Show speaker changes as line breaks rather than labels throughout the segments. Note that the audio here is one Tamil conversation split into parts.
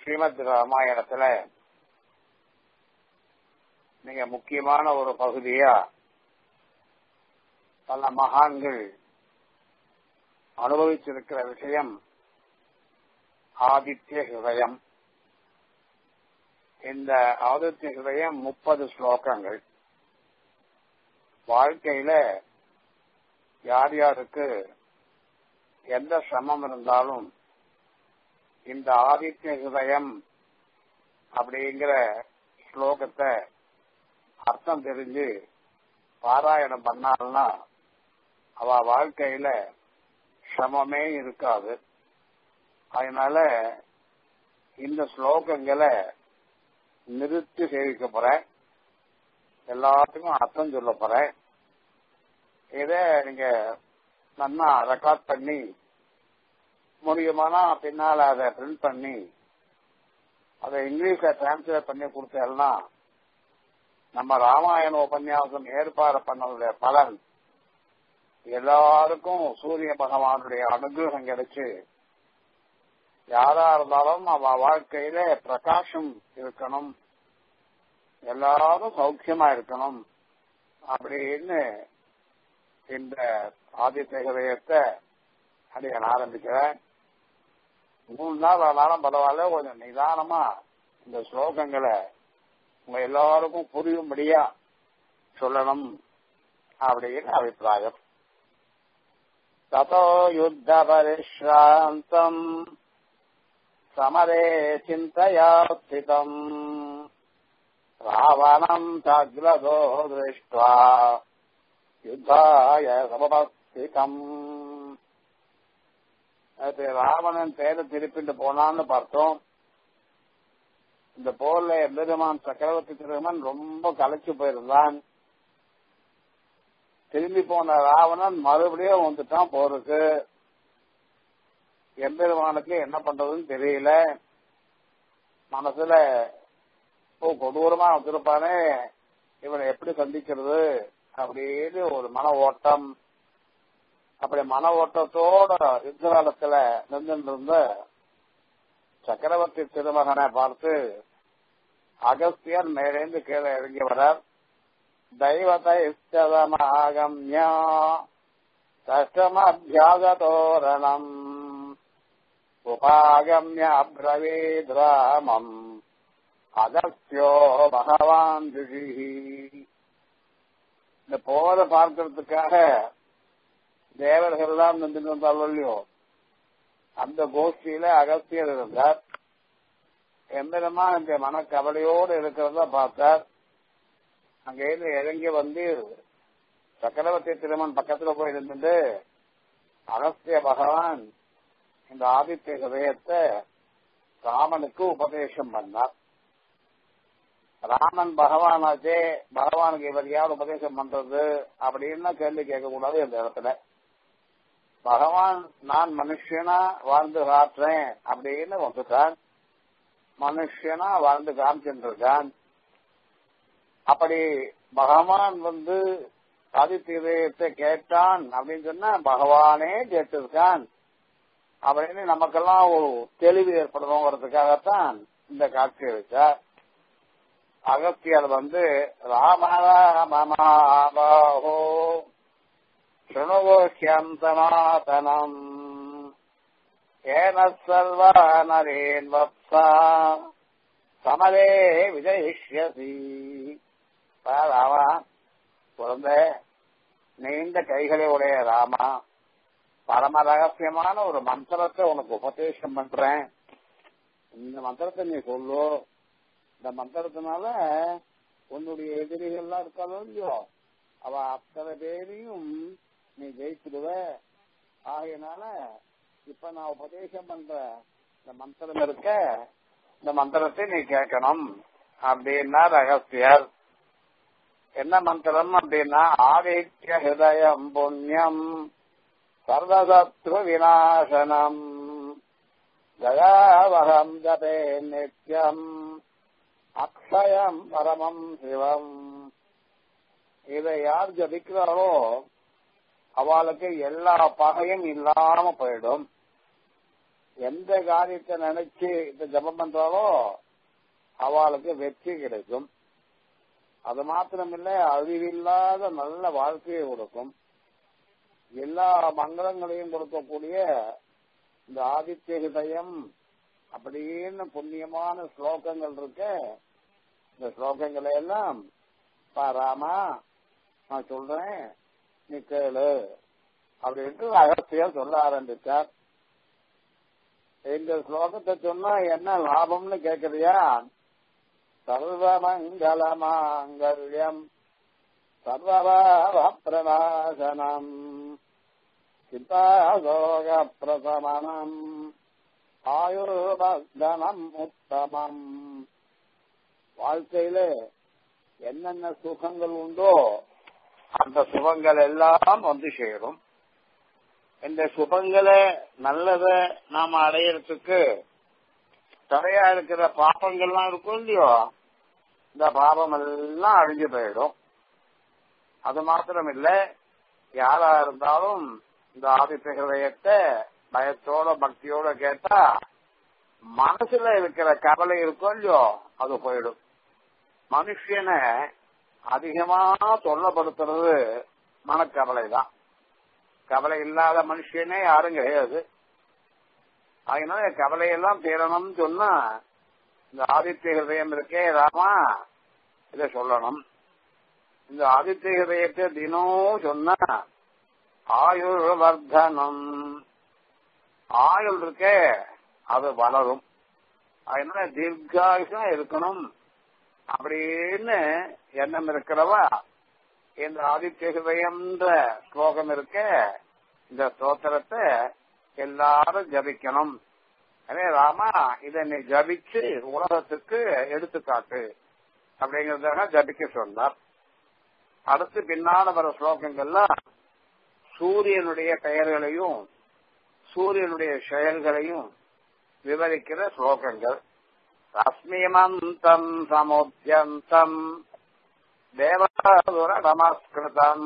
ஸ்ரீமத் ராமாயணத்துல மிக முக்கியமான ஒரு பகுதியா பல மகான்கள் அனுபவிச்சிருக்கிற விஷயம் ஆதித்ய ஹிருதயம் இந்த ஆதித்ய ஹிருதயம் முப்பது ஸ்லோகங்கள் வாழ்க்கையில யார் யாருக்கு எந்த சிரமம் இருந்தாலும் இந்த ஆதித்ய ஹிருதயம் அப்படிங்கிற ஸ்லோகத்தை அர்த்தம் தெரிஞ்சு பாராயணம் பண்ணால்னா அவ வாழ்க்கையில சிரமமே இருக்காது அதனால இந்த ஸ்லோகங்களை நிறுத்தி சேவிக்க போறேன் எல்லாத்துக்கும் அர்த்தம் சொல்ல போறேன் இத நீங்க நல்லா ரெக்கார்ட் பண்ணி முடியுமானா பின்னால அதை பிரிண்ட் பண்ணி அதை இங்கிலீஷ்ல டிரான்ஸ்லேட் பண்ணி கொடுத்தேன்னா நம்ம ராமாயண உபன்யாசம் ஏற்பாடு பண்ணதுடைய பலன் எல்லாருக்கும் சூரிய பகவானுடைய அனுகிரகம் கிடைச்சு யாரா இருந்தாலும் அவ வாழ்க்கையில பிரகாசம் இருக்கணும் எல்லாரும் சௌக்கியமா இருக்கணும் அப்படின்னு இந்த ஆதித்ய ஹதயத்தை அடிய ஆரம்பிக்கிறேன் மூணு நாள் ஆனாலும் பரவாயில்ல கொஞ்சம் நிதானமா இந்த ஸ்லோகங்களை உங்க எல்லாருக்கும் புரியும்படியா சொல்லணும் அப்படின்னு அபிப்பிராயம் ததோ யுத்த பரிஷ்ராந்தம் சமரே சிந்தையா ஸ்திதம் ராவணம் சக்ரதோ திருஷ்டுவா யுத்தாய சமபஸ்திதம் அது ராவணன் பேரை திருப்பிட்டு போனான்னு பார்த்தோம் இந்த போர்ல எம்பெருமான் சக்கரவர்த்தி திருமன் ரொம்ப கலைச்சு போயிருந்தான் திரும்பி போன ராவணன் மறுபடியும் வந்துட்டான் போருக்கு எம்பெருமானுக்கு என்ன பண்றதுன்னு தெரியல மனசுல ஓ கொடூரமா வச்சிருப்பானே இவனை எப்படி சந்திக்கிறது அப்படின்னு ஒரு மன ஓட்டம் அப்படி மன ஓட்டத்தோட யுத்த காலத்துல நின்று இருந்த சக்கரவர்த்தி திருமகனை பார்த்து அகஸ்தியர் மேலேந்து கீழே இறங்கி வரார் தெய்வத்தை இஷ்டதமாகம்யா கஷ்டமபியாகதோரணம் உபாகம்ய அப்ரவீத் ராமம் அகஸ்தியோ பகவான் ரிஷி இந்த போத பார்க்கறதுக்காக தேவர்கள் தான் நின்று இருந்தாலும் இல்லையோ அந்த கோஷ்டியில அகஸ்தியர் இருந்தார் எந்திரமா இந்த மனக்கவலையோடு இருக்கிறத பார்த்தார் அங்கிருந்து இறங்கி வந்து சக்கரவர்த்தி திருமன் பக்கத்துல போய் இருந்துட்டு அகஸ்திய பகவான் இந்த ஆதித்ய ஹதயத்தை ராமனுக்கு உபதேசம் பண்ணார் ராமன் பகவானாச்சே பகவானுக்கு இவர் யார் உபதேசம் பண்றது அப்படின்னு கேள்வி கேட்கக்கூடாது இந்த இடத்துல பகவான் நான் மனுஷனா வாழ்ந்து காட்டுறேன் அப்படின்னு வந்துட்டான் மனுஷனா வாழ்ந்து காமிச்சுருக்கான் அப்படி பகவான் வந்து ஆதித்யத்தை கேட்டான் அப்படின்னு சொன்னா பகவானே கேட்டிருக்கான் அப்படின்னு நமக்கெல்லாம் ஒரு தெளிவு ஏற்படணுங்கிறதுக்காகத்தான் இந்த காட்சியை வச்சார் அகத்தியர் வந்து ராமராமமாபோ शृणुगोह्यम् सनातनम् येन सर्वा नरेन् वत्सा சமரே விஜயிஷ்யசி ராமா குழந்தை நீண்ட கைகளை உடைய ராமா பரம ரகசியமான ஒரு மந்திரத்தை உனக்கு உபதேசம் பண்றேன் இந்த மந்திரத்தை நீ சொல்லு இந்த மந்திரத்தினால உன்னுடைய எதிரிகள்லாம் இருக்காதோ இல்லையோ அவ அத்தனை பேரையும் நீ ஜெயிச்சிடுவ ஆகையினால இப்ப நான் உபதேசம் பண்ற இந்த மந்திரம் இருக்க இந்த மந்திரத்தை நீ கேட்கணும் அப்படின்னா ரகசியர் என்ன மந்திரம் அப்படின்னா ஆதித்ய ஹிருதயம் புண்ணியம் சர்வசத்ரு விநாசனம் ஜயாவகம் ஜபே நித்யம் அக்ஷயம் பரமம் சிவம் இதை யார் ஜபிக்கிறாரோ அவளுக்கு எல்லா பகையும் இல்லாம போயிடும் எந்த காரியத்தை நினைச்சு இந்த ஜபம் பண்றாலோ அவளுக்கு வெற்றி கிடைக்கும் அது மாத்திரமில்ல அழிவில்லாத நல்ல வாழ்க்கையை கொடுக்கும் எல்லா மங்களங்களையும் கொடுக்கக்கூடிய இந்த ஆதித்ய ஹிருதயம் அப்படின்னு புண்ணியமான ஸ்லோகங்கள் இருக்க இந்த ஸ்லோகங்களை எல்லாம் பா ராமா நான் சொல்றேன் நீ கேளு அப்படின்ட்டு அகஸ்தியர் சொல்ல ஆரம்பிச்சார் இந்த ஸ்லோகத்தை சொன்னா என்ன லாபம்னு கேக்குறியா சர்வமங்கல மாங்கல்யம் சர்வபாவ பிரநாசனம் சித்தாசோக பிரசமனம் ஆயுர்வர்தனம் உத்தமம் வாழ்க்கையில என்னென்ன சுகங்கள் உண்டோ அந்த சுகங்கள் எல்லாம் வந்து சேரும் இந்த சுகங்களை நல்லத நாம அடையறதுக்கு தடையா இருக்கிற பாப்பங்கள்லாம் இருக்கும் இல்லையோ இந்த பாபம் எல்லாம் அழிஞ்சு போயிடும் அது மாத்திரம் இல்ல யாரா இருந்தாலும் இந்த ஆதித்த ஹிருதயத்தை பயத்தோட பக்தியோட கேட்டா மனசுல இருக்கிற கவலை இருக்கும் இல்லையோ அது போயிடும் மனுஷனை அதிகமா தொல்லப்படுத்துறது மனக்கவலை தான் கவலை இல்லாத மனுஷனே யாரும் கிடையாது அதனால கவலையெல்லாம் தீரணும்னு சொன்னா இந்த ஆதித்ய ஹிருதயம் இருக்கே ராமா இத சொல்லணும் இந்த ஆதித்ய ஹிருதயத்தை தினம் சொன்னா ஆயுள் வர்தனம் ஆயுள் இருக்கே அது வளரும் அதனால தீர்காயுஷம் இருக்கணும் அப்படின்னு எண்ணம் இருக்கிறவா இந்த ஆதித்ய ஹிருதயம்ன்ற ஸ்லோகம் இருக்க இந்த ஸ்தோத்திரத்தை எல்லாரும் ஜபிக்கணும் அதே ராமா இதை நீ ஜபிச்சு உலகத்துக்கு எடுத்துக்காட்டு அப்படிங்கறதாக ஜபிக்க சொன்னார் அடுத்து பின்னால வர ஸ்லோகங்கள்லாம் சூரியனுடைய பெயர்களையும் சூரியனுடைய செயல்களையும் விவரிக்கிற ஸ்லோகங்கள் ரஸ்மிமந்தம் சமுத்தியந்தம் தேவதுர நமஸ்கிருதம்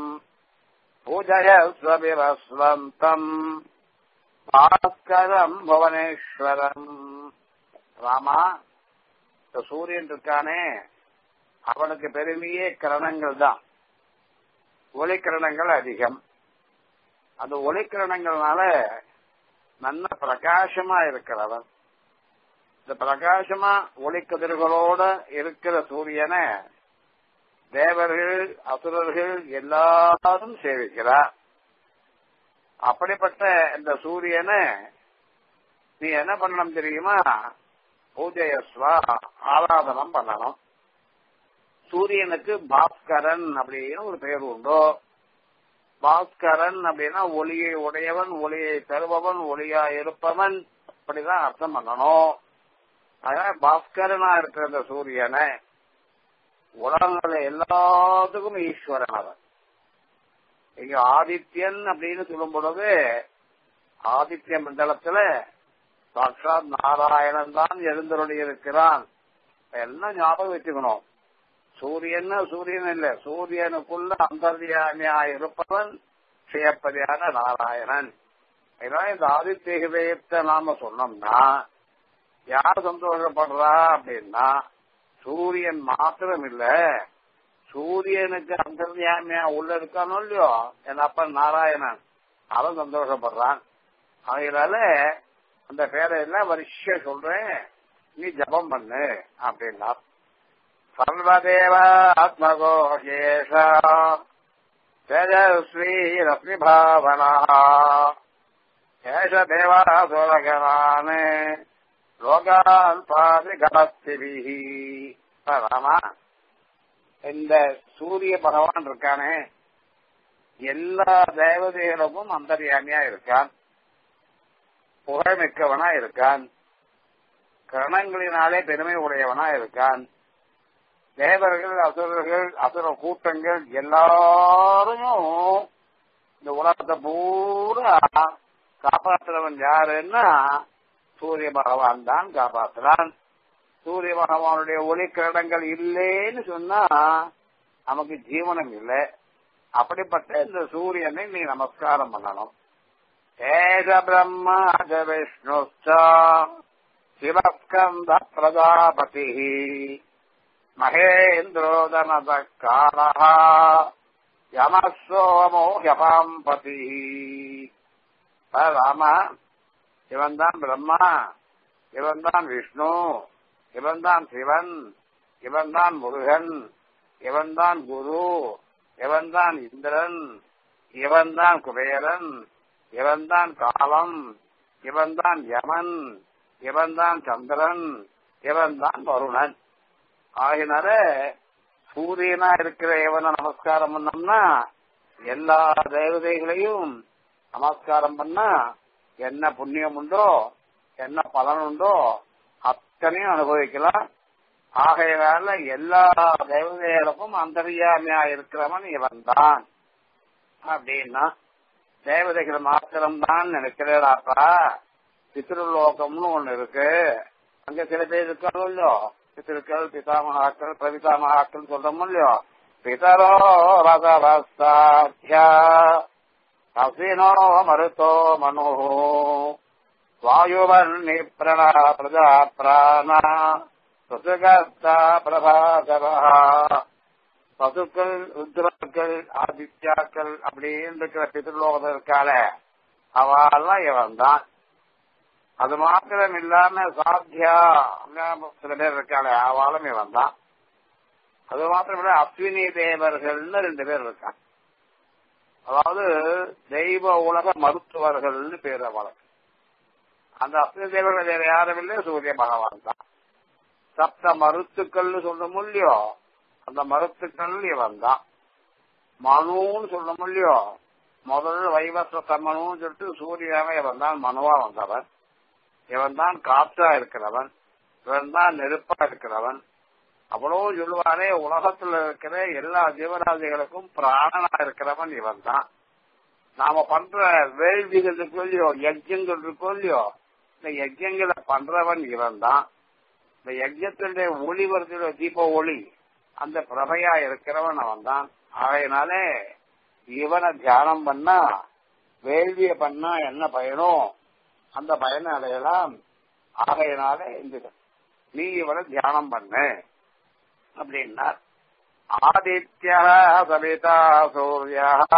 பூஜயஸ்வபிரஸ்வந்தம் பாஸ்கரம் புவனேஸ்வரம் ராமா இந்த சூரியன் இருக்கானே அவனுக்கு பெருமையே கிரணங்கள் தான் ஒளிக்கிரணங்கள் அதிகம் அந்த ஒளிக்கிரணங்கள்னால நல்ல பிரகாசமா இருக்கிறவன் இந்த பிரகாசமா ஒளிக்கதிர்களோட இருக்கிற சூரியனை தேவர்கள் அசுரர்கள் எல்லாரும் சேவிக்கிறார் அப்படிப்பட்ட இந்த சூரியனை நீ என்ன பண்ணணும் தெரியுமா பூஜையஸ்வா ஆராதனம் பண்ணணும் சூரியனுக்கு பாஸ்கரன் அப்படின்னு ஒரு பெயர் உண்டோ பாஸ்கரன் அப்படின்னா ஒளியை உடையவன் ஒளியை தருபவன் ஒளியா இருப்பவன் அப்படிதான் அர்த்தம் பண்ணணும் அதனால பாஸ்கரனா இருக்கிற இந்த சூரியனை உலகங்கள எல்லாத்துக்கும் ஈஸ்வரன் அவன் இங்க ஆதித்யன் அப்படின்னு சொல்லும் பொழுது ஆதித்ய மண்டலத்துல சாட்சாத் நாராயணன் தான் எழுந்தருளி இருக்கிறான் எல்லாம் ஞாபகம் வச்சுக்கணும் சூரியன் சூரியன் இல்ல சூரியனுக்குள்ள அந்தர்யாமியா இருப்பவன் சுயப்பதியான நாராயணன் இதனால இந்த ஆதித்ய ஹிதயத்தை நாம சொன்னோம்னா யார் சந்தோஷப்படுறா அப்படின்னா சூரியன் மாத்திரம் இல்ல சூரியனுக்கு அந்தர்யாமியா உள்ள இருக்கானோ இல்லையோ என் அப்பன் நாராயணன் அவன் சந்தோஷப்படுறான் அதனால அந்த பேரை எல்லாம் வருஷ சொல்றேன் நீ ஜபம் பண்ணு அப்படின்னா சர்வதேவ ஆத்மகோஷேஷ தேஜஸ்வீ ரத்னி பாவனா ஏஷ தேவாசுரகனான் லோகான் பாதி கலஸ்திபிஹி ராமா இந்த சூரிய பகவான் இருக்கானே எல்லா தேவதைகளுக்கும் அந்தர்யாமியா இருக்கான் புகழ்மிக்கவனா இருக்கான் கரணங்களினாலே பெருமை உடையவனா இருக்கான் தேவர்கள் அசுரர்கள் அசுர கூட்டங்கள் எல்லாரையும் இந்த உலகத்தை பூரா காப்பாற்றுறவன் யாருன்னா சூரிய பகவான் தான் காப்பாற்றுறான் சூரிய பகவானுடைய ஒளி கிரணங்கள் இல்லேன்னு சொன்னா நமக்கு ஜீவனம் இல்லை அப்படிப்பட்ட இந்த சூரியனை நீ நமஸ்காரம் பண்ணணும் ஏஷ பிரம்மா ச விஷ்ணுச்ச சிவஸ்கந்த பிரஜாபதி மகேந்திரோதனத காலः யமசோமோ யபாம்பதி ராம இவன் தான் பிரம்மா இவன் தான் விஷ்ணு இவன் தான் சிவன் இவன் தான் முருகன் இவன் தான் குரு இவன் தான் இந்திரன் இவன் தான் குபேரன் இவன் தான் காலம் இவன் தான் யமன் இவன் தான் சந்திரன் இவன் தான் வருணன் ஆகினால சூரியனா இருக்கிற இவனை நமஸ்காரம் பண்ணோம்னா எல்லா தேவதைகளையும் நமஸ்காரம் பண்ணா என்ன புண்ணியம் உண்டோ என்ன பலன் உண்டோ அத்தனையும் அனுபவிக்கலாம் ஆகையினால எல்லா தேவதைகளுக்கும் அந்தரியாமையா இருக்கிறவன் இவன் தான் அப்படின்னா தேவதைகள் மாத்திரம்தான் நினைக்கிறேடாப்பா பித்ருலோகம்னு ஒண்ணு இருக்கு அங்க சில பேர் இருக்காரோ இல்லையோ பித்திருக்கள் பிதாமகாக்கள் பிரபிதாமகாக்கள் சொல்றோமோ இல்லையோ பிதரோ ரதவஸ்தாத்யா அசினோ மருத்தோ மனோ வாயுவன்னி பிரணா பிரஜா பிராணா சுசுகஸ்தா பிரபாகரா பசுக்கள் ருத்ரக்கள் ஆதித்யாக்கள் அப்படின்னு இருக்கிற பித்ருலோகத்தில் இருக்கால அவெல்லாம் இவன் தான் அது மாத்திரம் இல்லாம சாத்தியா சில பேர் இருக்காளே அவளும் இவன் தான் அது மாத்திரம் இல்ல அஸ்வினி தேவர்கள்னு ரெண்டு பேர் இருக்காங்க அதாவது தெய்வ உலக மருத்துவர்கள்னு பேர் அவளுக்கு அந்த அஸ்வினி தேவர்கள் வேற யாரும் இல்லை சூரிய பகவான் தான் சப்த மருத்துக்கள்னு சொல்றோம் இல்லையோ அந்த மருத்துக்கள் இவன் தான் மனுன்னு சொல்றோம் இல்லையோ முதல்ல வைவஸ்வ தம்மனுன்னு சொல்லிட்டு சூரியனாவே இவன் தான் மனுவா வந்தவன் இவன் தான் காற்றா இருக்கிறவன் இவன் தான் நெருப்பா இருக்கிறவன் அவ்வளவு சொல்லுவாரே உலகத்துல இருக்கிற எல்லா ஜீவராசிகளுக்கும் பிராணனா இருக்கிறவன் இவன் தான் நாம பண்ற வேள்விகள் இருக்கோ இல்லையோ யஜ்யங்கள் இருக்கோ இல்லையோ இந்த யஜ்யங்களை பண்றவன் இவன் தான் இந்த யஜ்யத்தினுடைய ஒளி வருகிற தீப ஒளி அந்த பிரபையா இருக்கிறவன் அவன் தான் ஆகையினாலே இவனை தியானம் பண்ணா வேள்விய பண்ணா என்ன பயனும் அந்த பயனை அடையலாம் ஆகையினால இந்த நீ இவனை தியானம் பண்ணு அப்படின்னா ஆதித்ய சவிதா சூரிய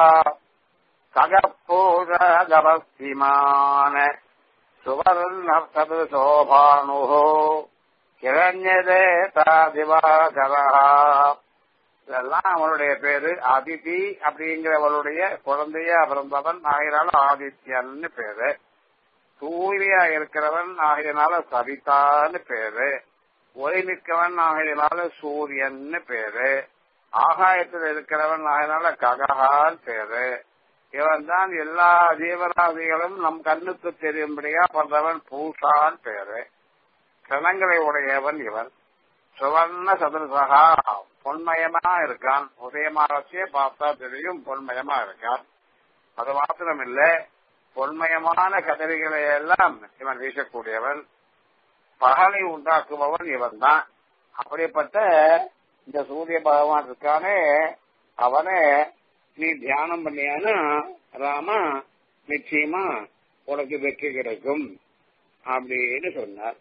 ககப்பூர கபஸ்திமான சுவர்ண சது சோபானு கிரண்யதேதா திவாகரா இதெல்லாம் அவனுடைய பேரு அதிதி அப்படிங்கிறவளுடைய குழந்தையா பிறந்தவன் ஆகினால ஆதித்யன்னு பேரு சூரியா இருக்கிறவன் ஆகையினால சவிதான்னு பேரு ஒளி நிற்கவன் ஆகையினால சூரியன்னு பேரு ஆகாயத்தில் இருக்கிறவன் ஆகையினால கககான் பேரு இவன் தான் எல்லா ஜீவராசிகளும் நம் கண்ணுக்கு தெரியும்படியா பண்றவன் பூஷான் பேரு கணங்களை உடையவன் இவன் சுவர்ண சதுரசகா பொன்மயமா இருக்கான் உதயமாகச்சே பார்த்தா தெரியும் பொன்மயமா இருக்கான் அது மாத்திரம் இல்ல பொன்மயமான கதிரிகளை எல்லாம் இவன் வீசக்கூடியவன் பகலை உண்டாக்குபவன் இவன் தான் அப்படிப்பட்ட இந்த சூரிய பகவான் இருக்கானே அவனே நீ தியானம் பண்ணியானா ராமா நிச்சயமா உனக்கு வெற்றி கிடைக்கும் அப்படின்னு சொன்னார்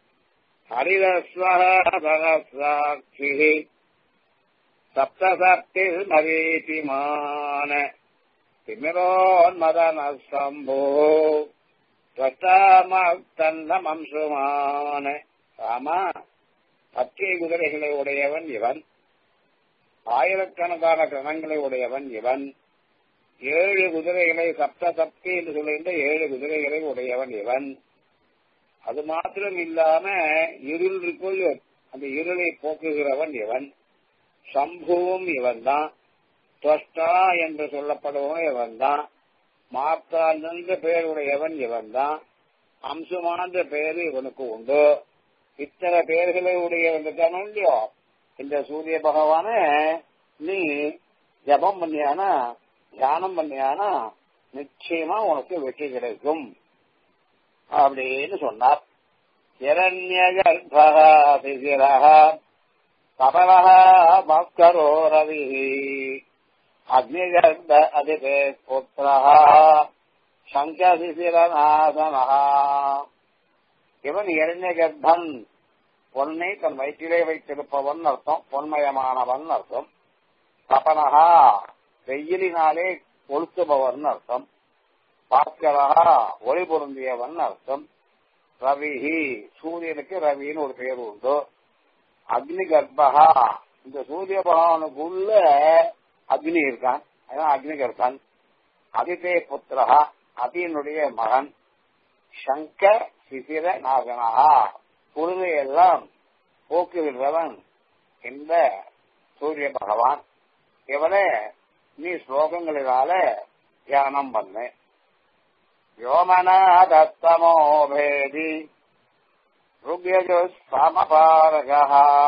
ஹரிதஸ்வரசாட்சி சப்தசப்தில் மரீதிமான திமிரோன்மதன சம்போ தன்னமம்சுமான ராமா பச்சை குதிரைகளை உடையவன் இவன் ஆயிரக்கணக்கான கிரணங்களை உடையவன் இவன் ஏழு குதிரைகளை சப்த சப்தி என்று சொல்லுகின்ற ஏழு குதிரைகளை உடையவன் இவன் அது மாத்திரம் இல்லாம இருள் இருக்குள் அந்த இருளை போக்குகிறவன் இவன் சம்புவும் இவன் தான் துவஷ்டா என்று சொல்லப்படுவன் இவன் தான் மாத்தான் என்ற பெயருடையவன் இவன் தான் அம்சுமான்ற பெயர் இவனுக்கு உண்டு இத்தனை பெயர்களை உடையவன் இருக்கானோ இல்லையோ இந்த சூரிய பகவான நீ ஜபம் பண்ணியானா தியானம் பண்ணியானா நிச்சயமா உனக்கு வெற்றி கிடைக்கும் அப்படின்னு சொன்னார் இரண்ய கர்ப்பிசிரக கபலக மஸ்கரோ ரவி அக்னிகர்ப்ப அதிபே புத்திரா சங்கசிசிரநாதனஹா இவன் இரண்ய கர்ப்பன் பொன்னை தன் வயிற்றிலே வைத்திருப்பவன் அர்த்தம் பொன்மயமானவன் அர்த்தம் தபனஹா வெயிலினாலே கொளுத்துபவன் அர்த்தம் பாஸ்கரஹா ஒளி பொருந்தியவன் அர்த்தம் ரவிஹி சூரியனுக்கு ரவின்னு ஒரு பேர் உண்டு அக்னி கர்ப்பகா இந்த சூரிய பகவானுக்குள்ள அக்னி இருக்கான் அதான் அக்னி கர்ப்பன் அதிதே புத்திரஹா அதியினுடைய மகன் சங்க சிசிர நாகனஹா குருவையெல்லாம் போக்குவிடுறவன் இந்த சூரிய பகவான் இவனை நீ ஸ்லோகங்களினால தியானம் பண்ணு யோமனாதத்தமோ பேதி ருக்யஜு சமபாரகः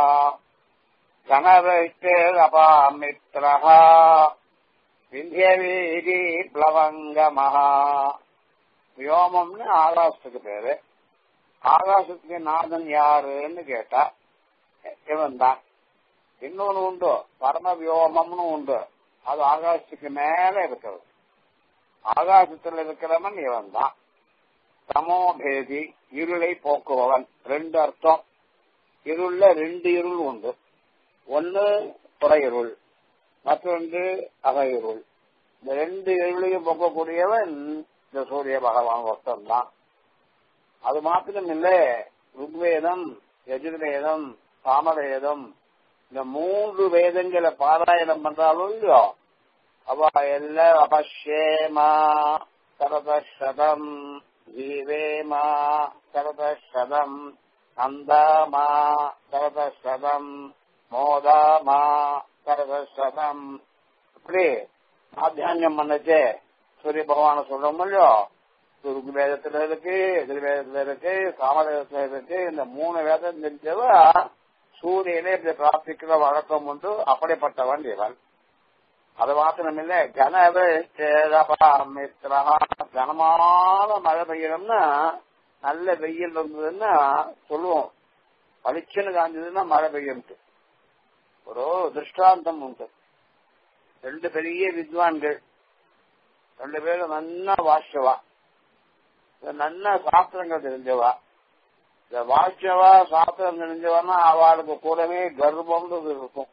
கணவைத்தேரபாமித்ரः விந்தியவீதி பிளவங்கமஹ வியோமம்னு ஆகாசத்துக்கு பேரு ஆகாசத்துக்கு நாதன் யாருன்னு கேட்டா இவன் தான் இன்னொன்னு உண்டு பரம வியோமம்னு உண்டு அது ஆகாசத்துக்கு மேல இருக்கிறது ஆகாசத்தில் இருக்கிறவன் இவன் தான் சமோபேதி இருளை போக்குபவன் ரெண்டு அர்த்தம் இருள்ல ரெண்டு இருள் உண்டு ஒன்னு புறையிருள் மற்றொன்று அகையிருள் இந்த ரெண்டு இருளையும் போக்கக்கூடியவன் இந்த சூரிய பகவான் ஒருத்தன் தான் அது மாத்திரம் இல்ல ருக்வேதம் யஜுர்வேதம் சாமவேதம் இந்த மூன்று வேதங்களை பாராயணம் பண்றாலும் இல்லையோ அவ எல்லாம் அபஷேமா சரதசதம் ஜீவேமா சரதசதம் நந்தாமா சரதசதம் மோதாமா சரதசதம் இப்படி ஆத்தியானியம் பண்ணச்சே சூரிய பகவான சொல்றோம் இல்லையோ ருக்கு வேதத்துல இருக்கு எதிர்வேதத்துல இருக்கு சாமவேதத்துல இருக்கு இந்த மூணு வேதம் தெரிஞ்சவ சூரியனை இப்படி பிரார்த்திக்கிற வழக்கம் உண்டு அப்படிப்பட்டவன் இவன் அது மாத்திரமில்ல கனவித்ரா கனமான மழை பெய்யணும்னா நல்ல வெயில் இருந்ததுன்னா சொல்லுவோம் பளிச்சுன்னு காஞ்சதுன்னா மழை பெய்யும் ஒரு திருஷ்டாந்தம் உண்டு ரெண்டு பெரிய வித்வான்கள் ரெண்டு பேரும் நல்லா வாசிச்சவா நல்ல சாஸ்திரங்கள் தெரிஞ்சவா இந்த வாசிச்சவா சாஸ்திரம் தெரிஞ்சவன்னா அவளுக்கு கூடவே கர்ப்பம்ன்றது இருக்கும்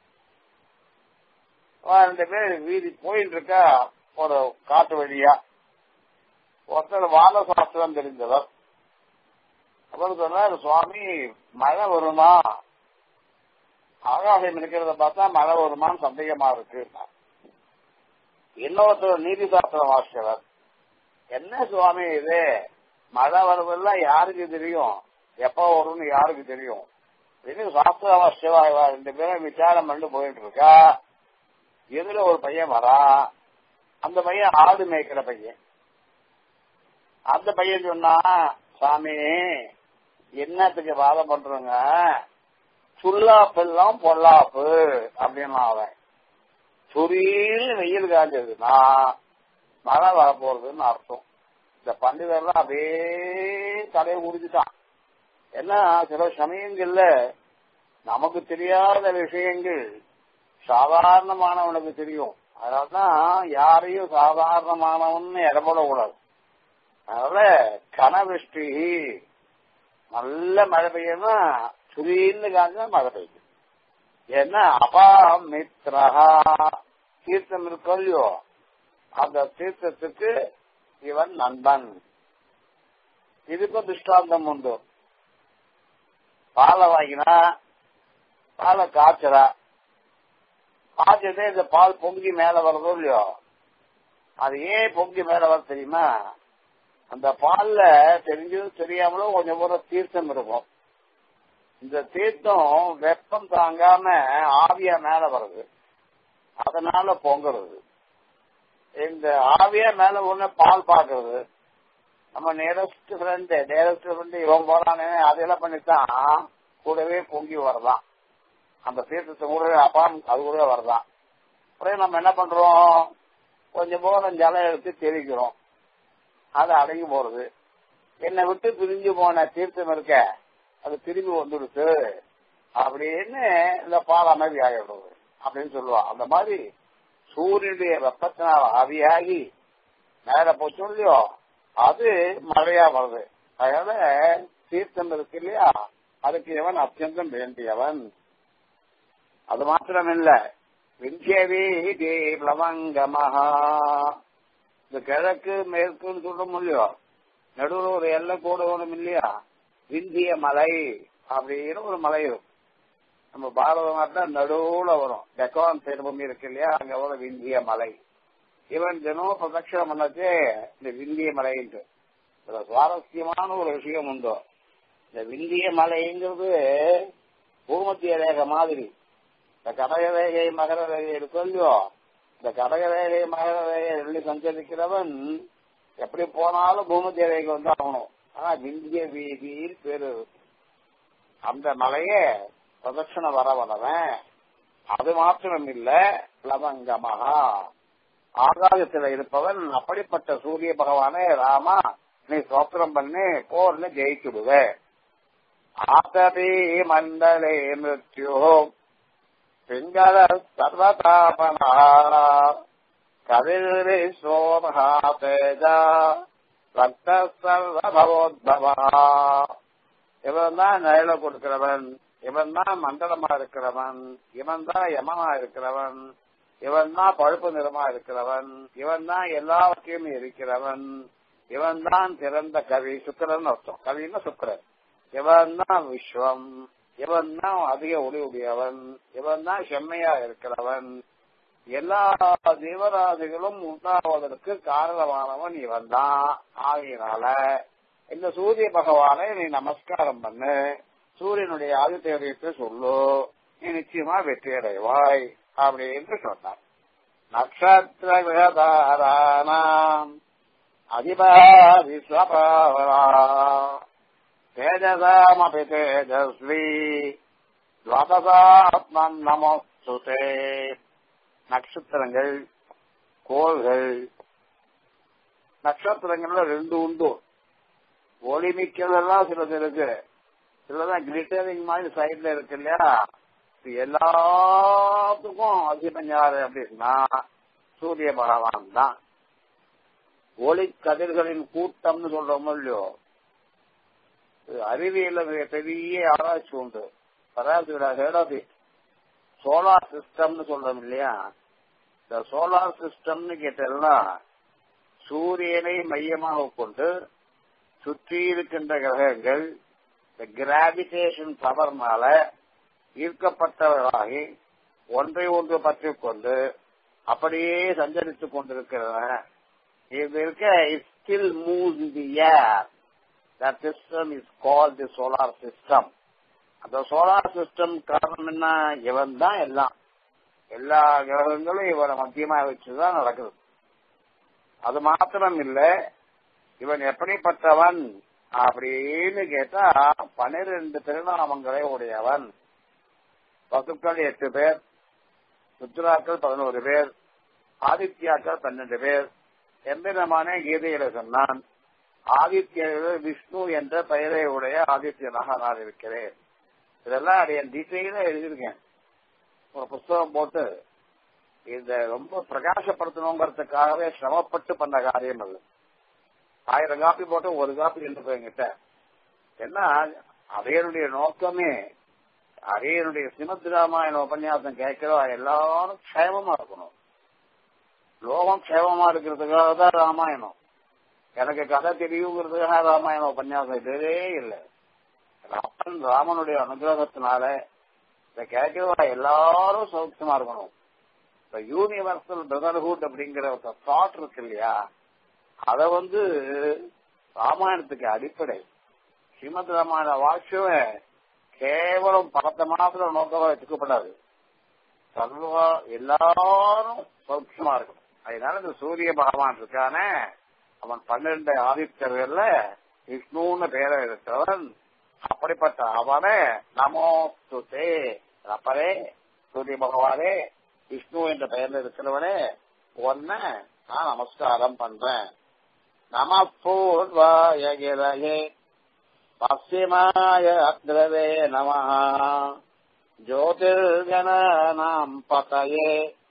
ரெண்டு பேர் வீதி போயிட்டு இருக்கா ஒரு காட்டு வழியா ஒருத்தர் வான சாஸ்திரம் தெரிஞ்சவர் அவர் சொன்னார் சுவாமி மழை வருமா ஆகாசம் இருக்கிறத பார்த்தா மழை வருமான்னு சந்தேகமா இருக்கு இன்னொருத்தர் நீதி சாஸ்திரம் வாசிச்சவர் என்ன சுவாமி இது மழை வருவதெல்லாம் யாருக்கு தெரியும் எப்ப வரும்னு யாருக்கு தெரியும் இது சாஸ்திர வாசிச்சவா ரெண்டு பேரும் விசாரம் பண்ணி போயிட்டு இருக்கா எதுல ஒரு பையன் வரான் அந்த பையன் ஆடு மேய்க்கிற பையன் அந்த பையன் சொன்னா சாமி என்னத்துக்கு வாதம் பண்றோங்க சுல்லாப்பெல்லாம் பொல்லாப்பு அப்படின்னு அவன் சுரீல் வெயில் காஞ்சதுன்னா மழை வரப்போறதுன்னு அர்த்தம் இந்த பண்டிதர்லாம் அப்படியே தலையை முடிச்சுட்டான் ஏன்னா சில சமயங்கள்ல நமக்கு தெரியாத விஷயங்கள் சாதாரணமானவனுக்கு தெரியும் அதனால்தான் யாரையும் சாதாரணமானவன் இடப்படக்கூடாது அதனால கனவிஷ்டி நல்ல மழை பெய்யும்னா சுரீன்னு காஞ்சா மழை பெய்யும் ஏன்னா அபாமித்ரஹா தீர்த்தம் இருக்கோ இல்லையோ அந்த தீர்த்தத்துக்கு இவன் நண்பன் இதுக்கும் திருஷ்டாந்தம் உண்டு பாலை வாங்கினா பாலை காய்ச்சறா காய்ச்சதே இந்த பால் பொங்கி மேல வருதோ இல்லையோ அது ஏன் பொங்கி மேல வர தெரியுமா அந்த பால்ல தெரிஞ்சதும் தெரியாமலோ கொஞ்சம் கூட தீர்த்தம் இருக்கும் இந்த தீர்த்தம் வெப்பம் தாங்காம ஆவியா மேல வருது அதனால பொங்குறது இந்த ஆவியா மேல ஒண்ணு பால் பாக்குறது நம்ம நேரஸ்ட் ஃப்ரெண்டு நேரஸ்ட் ஃப்ரெண்டு இவன் போறானே அதெல்லாம் பண்ணித்தான் கூடவே பொங்கி வரதான் அந்த தீர்த்தத்தை கூட அப்பான் அது கூட வரதான் அப்புறம் நம்ம என்ன பண்றோம் கொஞ்சம் போன ஜலம் எடுத்து தெளிக்கிறோம் அது அடங்கி போறது என்னை விட்டு பிரிஞ்சு போன தீர்த்தம் இருக்க அது திரும்பி வந்துடுச்சு அப்படின்னு இந்த பால் அமைதி ஆகிடுறது அப்படின்னு சொல்லுவான் அந்த மாதிரி சூரியனுடைய வெப்பத்தினால் ஆவியாகி மேல போச்சு இல்லையோ அது மழையா வருது அதனால தீர்த்தம் இருக்கு இல்லையா அதுக்கு இவன் அத்தியந்தம் வேண்டியவன் அது மாத்திரம் இல்ல விந்தியவி லவங்கமஹா இந்த கிழக்கு மேற்குன்னு சொல்ல முடியும் நடுவில் ஒரு எல்லை கோடு ஒண்ணும் இல்லையா விந்திய மலை அப்படின்னு ஒரு மலை இருக்கும் நம்ம பாரத நாட்டுல நடுவுல வரும் டெக்கான் தேர்பூமி இருக்கு இல்லையா அங்க வரும் விந்திய மலை இவன் தினம் பிரதட்சணம் பண்ணது இந்த விந்திய மலைன்ட்டு இதுல சுவாரஸ்யமான ஒரு விஷயம் உண்டு இந்த விந்திய மலைங்கிறது பூமத்திய ரேகை மாதிரி இந்த கடக ரேகை மகர ரேகை இருக்கும் இல்லையோ இந்த கடக ரேகை மகர ரேகை ரெண்டு சஞ்சரிக்கிறவன் எப்படி போனாலும் பூமத்திய ரேகை வந்து ஆகணும் ஆனா விந்திய வீதியில் பேரு அந்த மலையே பிரதட்சண வர வரவன் அது மாத்திரம் இல்ல லவங்கமகா ஆகாயத்துல இருப்பவன் அப்படிப்பட்ட சூரிய பகவானே ராமா நீ சோத்திரம் பண்ணி போர்ல ஜெயிச்சுடுவ ஆத்ததி மண்டலே மிருத்யு பிங்கள சர்வதாபனா கதிரி சோமஹா தேஜா ரத்த சர்வபவோத்பவா இவன் தான் நிழல கொடுக்கிறவன் இவன் தான் மண்டலமா இருக்கிறவன் இவன் தான் யமனா இருக்கிறவன் இவன் தான் பழுப்பு நிறமா இருக்கிறவன் இவன் தான் எல்லாவற்றையும் இருக்கிறவன் இவன் தான் சிறந்த கவி சுக்கரன் அர்த்தம் கவின்னா சுக்கரன் இவன் தான் விஸ்வம் இவன் தான் அதிக ஒளி உடையவன் இவன் தான் செம்மையா இருக்கிறவன் எல்லா ஜீவராசிகளும் உண்டாவதற்கு காரணமானவன் இவன் தான் ஆகையினால இந்த சூரிய பகவானை நீ நமஸ்காரம் பண்ணு சூரியனுடைய ஆதித்யத்தை சொல்லு நீ நிச்சயமா வெற்றி அடைவாய் அப்படின்னு சொன்னார் நட்சத்திர கிரகதாரானாம் அதிபா விஸ்வபாவரா தேஜசாமபி தேஜஸ்வி துவதசாத்மன் நமஸ்துதே நட்சத்திரங்கள் கோள்கள் நட்சத்திரங்கள்ல ரெண்டு உண்டு ஒளி மிக்கதெல்லாம் சிலது இருக்கு சிலதான் கிளிட்டரிங் மாதிரி சைட்ல இருக்கு இல்லையா இது எல்லாத்துக்கும் அதிபன் யாரு அப்படின்னா சூரிய பகவான் தான் ஒளி கதிர்களின் கூட்டம்னு சொல்றோமோ இல்லையோ அறிவியல பெரிய ஆராய்ச்சி உண்டு அதாவது சோலார் சிஸ்டம்னு சொல்றோம் இல்லையா இந்த சோலார் சிஸ்டம்னு கேட்டா சூரியனை மையமாக கொண்டு சுற்றி இருக்கின்ற கிரகங்கள் இந்த கிராவிடேஷன் பவர்னால ஈர்க்கப்பட்டவர்களாகி ஒன்றை ஒன்று பற்றி கொண்டு அப்படியே சஞ்சரித்துக் கொண்டிருக்கிறன இது இருக்க it still move in the air that system is call the solar system அந்த சோலார் சிஸ்டம் காரணம் என்ன இவன் தான் எல்லாம் எல்லா கிரகங்களும் இவனை மத்தியமா வச்சுதான் நடக்குது அது மாத்திரம் இல்ல இவன் எப்படிப்பட்டவன் அப்படின்னு கேட்டா பனிரெண்டு திருநாமங்களை உடையவன் பசுக்கள் எட்டு பேர் ருத்ராக்கள் பதினோரு பேர் ஆதித்யாக்கள் பன்னெண்டு பேர் எம்பிரமான கீதையில சொன்னான் ஆதித்ய விஷ்ணு என்ற பெயரை உடைய ஆதித்யனாக நான் இருக்கிறேன் இதெல்லாம் என் டீட்டெயிலா எழுதியிருக்கேன் ஒரு புஸ்தகம் போட்டு இந்த ரொம்ப பிரகாசப்படுத்தணுங்கிறதுக்காகவே சிரமப்பட்டு பண்ண காரியம் அது ஆயிரம் காப்பி போட்டு ஒரு காப்பி இருந்து என்கிட்ட ஏன்னா அதையனுடைய நோக்கமே அதையனுடைய சிமத் ராமாயண உபன்யாசம் கேட்கிறோம் எல்லாரும் க்ஷேமமா இருக்கணும் லோகம் க்ஷேமமா இருக்கிறதுக்காக தான் ராமாயணம் எனக்கு கதை தெரியுங்கிறதுக்காக ராமாயண உபன்யாசம் இதே இல்லை அப்பன் ராமனுடைய அனுகிரகத்தினால இதை கேட்கிறவா எல்லாரும் சௌக்கியமா இருக்கணும் இப்ப யூனிவர்சல் பிரதர்ஹுட் அப்படிங்கிற ஒரு தாட் இருக்கு இல்லையா அத வந்து ராமாயணத்துக்கு அடிப்படை ஸ்ரீமத் ராமாயண வாக்கியமே கேவலம் பணத்தை மாத்திரம் நோக்கமா வச்சுக்கப்படாது சர்வா எல்லாரும் சௌக்கியமா இருக்கணும் அதனால இந்த சூரிய பகவான் இருக்கானே அவன் பன்னிரண்டு ஆதித்யர்கள்ல விஷ்ணுன்னு பேரை இருக்கிறவன் அப்படிப்பட்ட அவனே நமோ சுதே அப்பரே சூரிய பகவானே விஷ்ணு என்ற பெயர்ல இருக்கிறவனே ஒன்ன நான் நமஸ்காரம் பண்றேன் நம பூர்வாய கிரகே பশ্চিமாய அக்ரவே நம ஜோதிர்கணாம் பதயே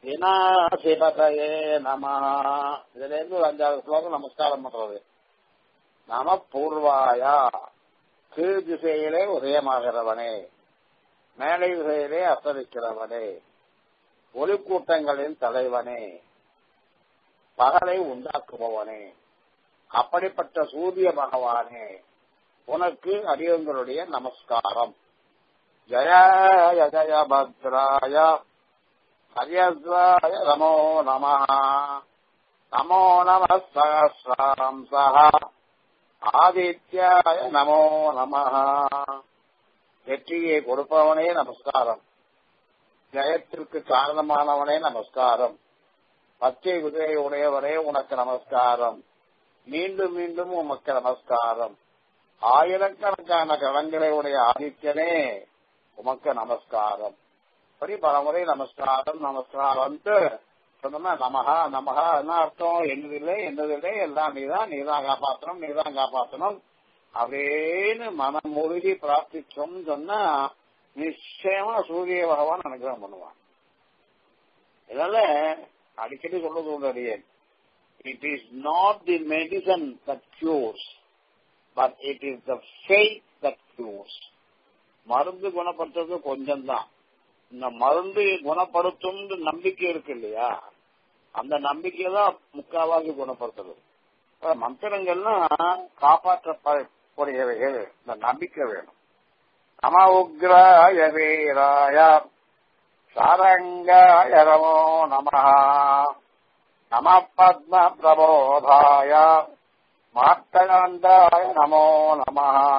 விநாசிபதையே நம இதுல இருந்து ஒரு அஞ்சாவது ஸ்லோகம் நமஸ்காரம் பண்றது நம பூர்வாயா கீழ் திசையிலே உதயமாகிறவனே மேலை திசையிலே அஸ்தரிக்கிறவனே ஒளிக்கூட்டங்களின் தலைவனே பகலை உண்டாக்குபவனே அப்படிப்பட்ட சூரிய பகவானே உனக்கு அடியங்களுடைய நமஸ்காரம் ஜயாய ஜய பத்ராய ஹரியஸ்வாய நமோ நம நமோ நம சகசிராம்சா ஆதித்யாய நமோ நம வெற்றியை கொடுப்பவனே நமஸ்காரம் ஜெயத்திற்கு காரணமானவனே நமஸ்காரம் பச்சை குதிரை உடையவரே உனக்கு நமஸ்காரம் மீண்டும் மீண்டும் உமக்கு நமஸ்காரம் ஆயிரக்கணக்கான கடன்களை உடைய ஆதித்யனே உமக்கு நமஸ்காரம் அப்படி பலமுறை நமஸ்காரம் நமஸ்காரம் சொன்னோம்னா நமகா நமகா என்ன அர்த்தம் என்னதில்லை என்னதில்லை எல்லாம் நீதான் நீதான் காப்பாற்றணும் நீதான் காப்பாற்றணும் அப்படின்னு மனம் முழுகி பிரார்த்திச்சோம் சொன்னா நிச்சயமா சூரிய பகவான் அனுகிரகம் பண்ணுவான் இதனால அடிக்கடி சொல்றது உண்டு அடியேன் it is not the medicine that cures but it is the faith that cures மருந்து குணப்படுத்துறது கொஞ்சம் தான் இந்த மருந்து குணப்படுத்தும் நம்பிக்கை இருக்கு இல்லையா அந்த நம்பிக்கை தான் முக்காவாசி குணப்படுத்துறது மந்திரங்கள்லாம் காப்பாற்றக்கூடியவைகள் இந்த நம்பிக்கை வேணும் நம உக்ராய வீராய சாரங்காய நமோ நம நம பத்ம பிரபோதாய மார்த்தகாந்தாய நமோ நம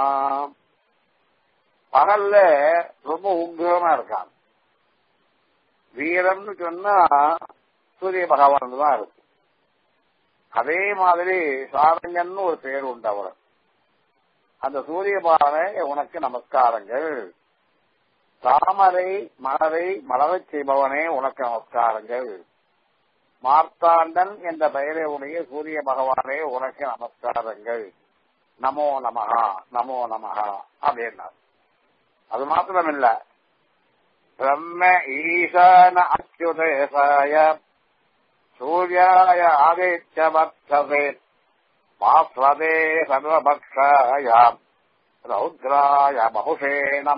பகல்ல ரொம்ப உக்ரமா இருக்கான் வீரம்னு சொன்னா சூரிய பகவான் தான் இருக்கு அதே மாதிரி சாரங்கன்னு ஒரு பேர் உண்டு அவர் அந்த சூரிய பகவானே உனக்கு நமஸ்காரங்கள் தாமரை மலரை மலரச் செய்பவனே உனக்கு நமஸ்காரங்கள் மார்த்தாண்டன் என்ற பெயரை உடைய சூரிய பகவானே உனக்கு நமஸ்காரங்கள் நமோ நமஹா நமோ நமஹா அப்படின்னார் அது மாத்திரமில்ல பிரம்ம ஈசான அச்சுதேசாய சூர்யாய ஆதித்யவர்த்ததே பாஸ்வதே சர்வபக்ஷாய ரௌத்ராய பகுஷே நம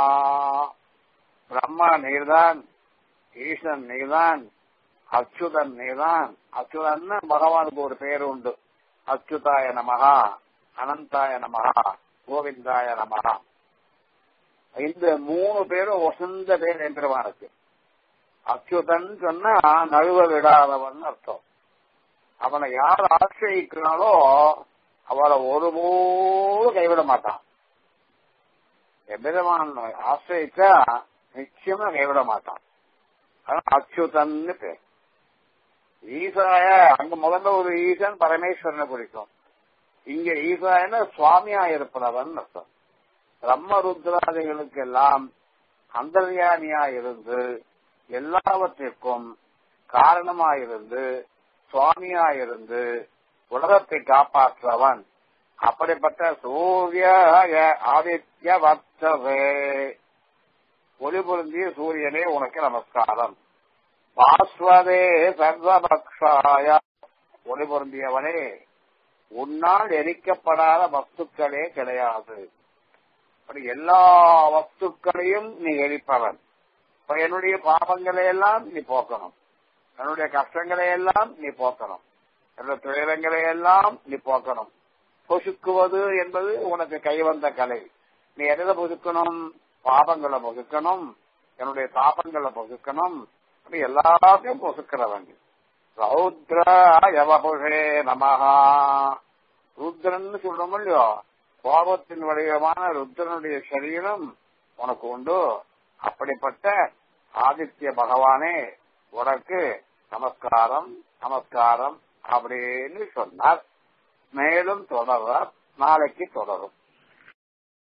பிரம்மா நீர்தான் ஈசன் நீர்தான் அச்சுதன் நீர்தான் அச்சுதன் பகவானுக்கு ஒரு பேர் உண்டு அச்சுதாய நமகா அனந்தாய நமகா கோவிந்தாய நமகா இந்த மூணு பேரும் வசந்த பேர் எம்பெருமானுக்கு அச்சுதன் சொன்னா நழுவ விடாதவன் அர்த்தம் அவனை யார் ஆசிரியிக்கிறானோ அவளை ஒருபோது கைவிட மாட்டான் எம்பெருமான் ஆசிரியிச்சா நிச்சயமா கைவிட மாட்டான் அதான் அச்சுதன்னு பேர் ஈசாய அங்க முதல்ல ஒரு ஈசன் பரமேஸ்வரனை குறிக்கும் இங்க ஈசாயன சுவாமியா இருப்பவன் அர்த்தம் பிரம்ம ருத்ராதிகளுக்கு எல்லாம் அந்தர்யாமியா இருந்து எல்லாவற்றிற்கும் காரணமாயிருந்து சுவாமியாயிருந்து உலகத்தை காப்பாற்றவன் அப்படிப்பட்ட சூரிய ஆதித்ய வர்த்தவே ஒளி பொருந்திய சூரியனே உனக்கு நமஸ்காரம் பாஸ்வதே சர்வபக்ஷாய ஒளி பொருந்தியவனே உன்னால் எரிக்கப்படாத வஸ்துக்களே கிடையாது அப்படி எல்லா வஸ்துக்களையும் நீ எரிப்பவன் இப்ப என்னுடைய பாவங்களை எல்லாம் நீ போக்கணும் என்னுடைய கஷ்டங்களை எல்லாம் நீ போக்கணும் என்னுடைய துயரங்களை எல்லாம் நீ போக்கணும் பொசுக்குவது என்பது உனக்கு கைவந்த கலை நீ எதை பொசுக்கணும் பாவங்களை பொசுக்கணும் என்னுடைய தாபங்களை பொசுக்கணும் அப்படி எல்லாத்தையும் பொசுக்கிறவன் ரௌத்ரே நமஹா ருத்ரன் சொல்றோம் இல்லையோ கோபத்தின் வடிவமான ருத்ரனுடைய சரீரம் உனக்கு உண்டு அப்படிப்பட்ட ஆதித்ய பகவானே உனக்கு நமஸ்காரம் நமஸ்காரம் அப்படின்னு சொன்னார் மேலும் தொடர்றார் நாளைக்கு தொடரும்